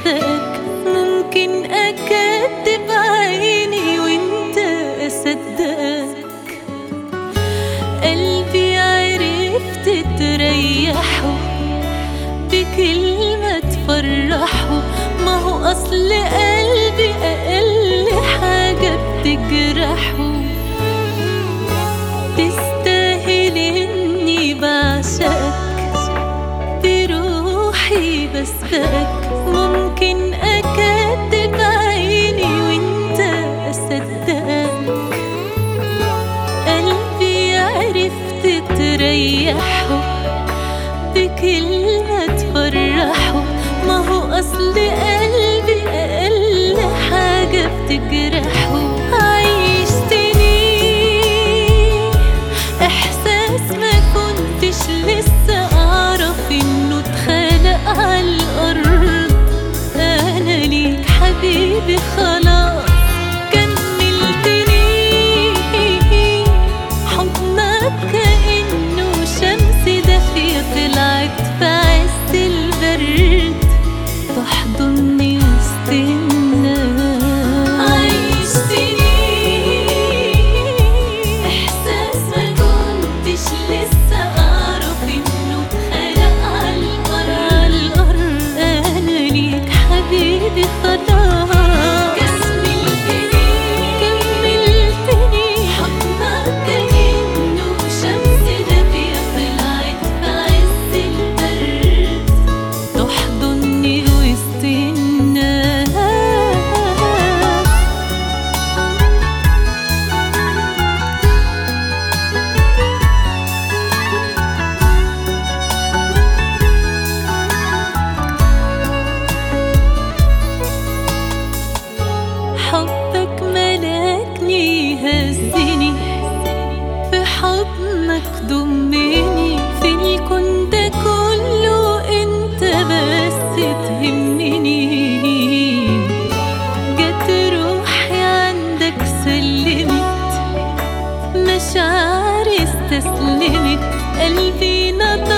مصدقك ممكن أكدب عيني وانت أصدقك قلبي عرفت تريحه بكلمة تفرحه ما هو أصل قلبي أقل حاجة بتجرحه تستاهل إني بعشقك بروحي بسبقك ممكن أكدب عيني وانت أصدقك قلبي عرفت تريحه بكلمة تفرحه ما هو أصل قلبي أقل حاجة بتجرحه عيشتني إحساس ما كنتش لسه أعرف إنه اتخلق على الأرض أنا ليك حبيبي خلاص كملتني حضنك كأنه شمس دافية طلعت في عز البرد تحضني وسط الناس عيشتني إحساس ما كنتش لسه أعرف إنه اتخلق على الأرض أنا ليك حبيبي خلاص كملتني كملتني حضنك كأنه شمس دافية طلعت في عز البرد تحضني وسط الناس حبك ملكني هزني في حضنك ضمني في الكون ده كله انت بس تهمني جت روحي عندك سلمت مشاعري استسلمت قلبي نطق